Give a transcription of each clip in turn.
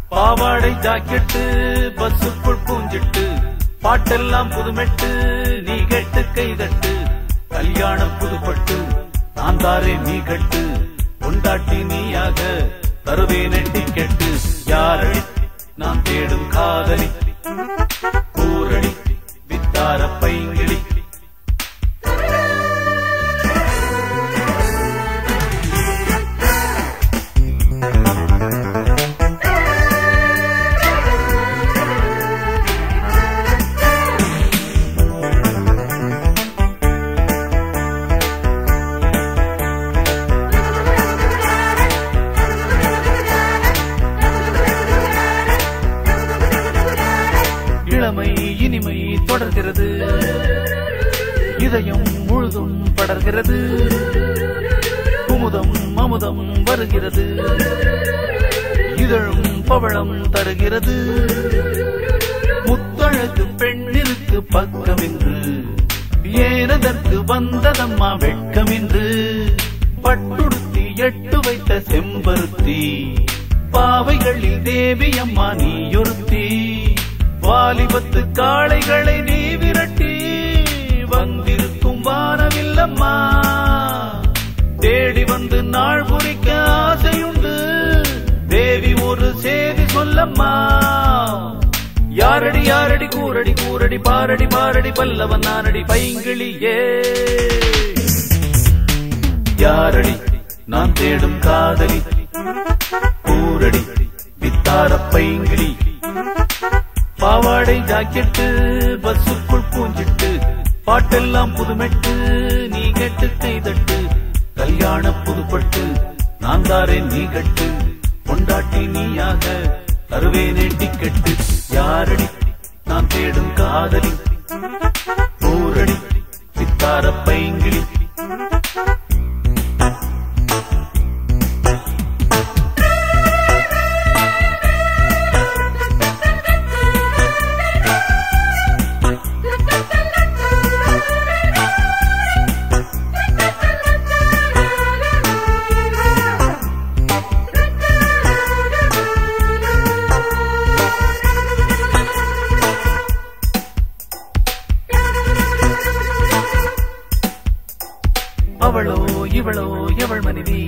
பாவாடை ஜாக்கெட்டு பஸ்ஸுக்குள் பூஞ்சிட்டு பாட்டெல்லாம் புதுமெட்டு நீ கெட்டு கைதட்டு கல்யாணம் புதுப்பட்டு நான் தாரே நீ கட்டு கொண்டாட்டி நீயாக தருவேன் டிக்கெட்டு யாரடி நான் தேடும் காதலி கூரடி வித்தார பைங்கிளி இளமை இனிமை தொடர்கிறது இதயம் முழுதும் படர்கிறது குமுதம் அமுதம் வருகிறது இதழும் பவளம் தருகிறது முத்தழகு பெண்ணிற்கு பக்கமென்று ஏனதற்கு வந்ததம்மா வெட்கமென்று பட்டுடுத்தி எட்டு வைத்த செம்பருத்தி பாவைகளில் தேவி அம்மா நீயொருத்தி வாலிபத்து காளைகளை நீ விரட்டி வந்திருக்கும் வானவில்லம்மா தேடி வந்து நாள் குறிக்க ஆசையுண்டு தேவி ஒரு செய்தி சொல்லம்மா யாரடி யாரடி கூரடி கூரடி பாரடி பாரடி பல்லவன் நானடி பைங்கிளியே யாரடி நான் தேடும் காதலி கூரடி வித்தார பைங்கிளி பாவாடை ஜாக்கெட்டு பஸ்ஸுக்குள் பூஞ்சிட்டு பாட்டெல்லாம் புதுமெட்டு நீ கெட்டு கைதட்டு கல்யாண புதுப்பட்டு நான் தாரேன் நீ கட்டு கொண்டாட்டி நீயாக தருவேனே டிக்கெட்டு யாரடி நான் தேடும் காதலி ஊரடி சித்தார பைங்கிளி அவளோ இவளோ எவள் மனைவி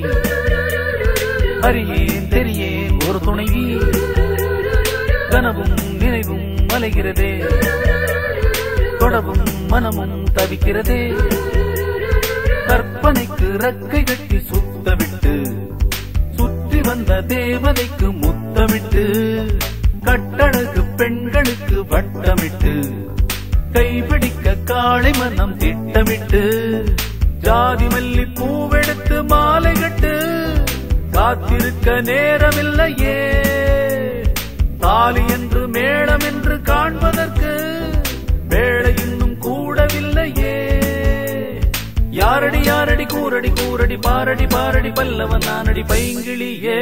அறியேன் தெரியேன் ஒரு துணைவி கனவும் நினைவும் அலைகிறதே தொடவும் மனமும் தவிக்கிறதே கற்பனைக்கு ரக்கை கட்டி சுத்தவிட்டு சுற்றி வந்த தேவதைக்கு முத்தமிட்டு கட்டழகு பெண்களுக்கு வட்டமிட்டு கைபிடிக்க காளை மனம் திட்டமிட்டு ஜாதி மல்லி பூவெடுத்து மாலை கட்டு காத்திருக்க நேரமில்லையே தாலி என்று மேளம் என்று காண்பதற்கு வேளை இன்னும் கூடவில்லையே யாரடி யாரடி கூரடி கூரடி பாரடி பாரடி பல்லவன் நானடி பைங்கிளியே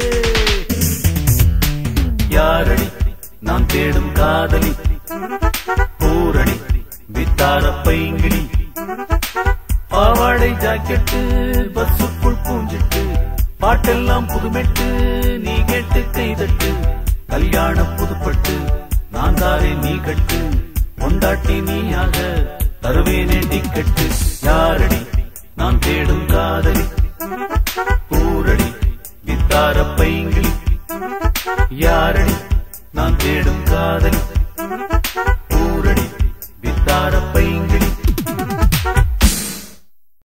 யாரடி நான் தேடும் காதலி கூரடி வித்தார பைங்கிளி பாவாடை ஜாக்கெட்டு பஸ்ஸுக்குள் பூஞ்சிட்டு பாட்டெல்லாம் புதுமெட்டு நீ கேட்டு கைதட்டு கல்யாணம் புதுப்பட்டு நான் தாரே நீ கட்டு கொண்டாட்டி நீயாக தருவேனே டிக்கெட்டு யாரடி நான் தேடும் காதலி ஊரடி வித்தார பைங்கிளி யாரடி நான் தேடும் காதலி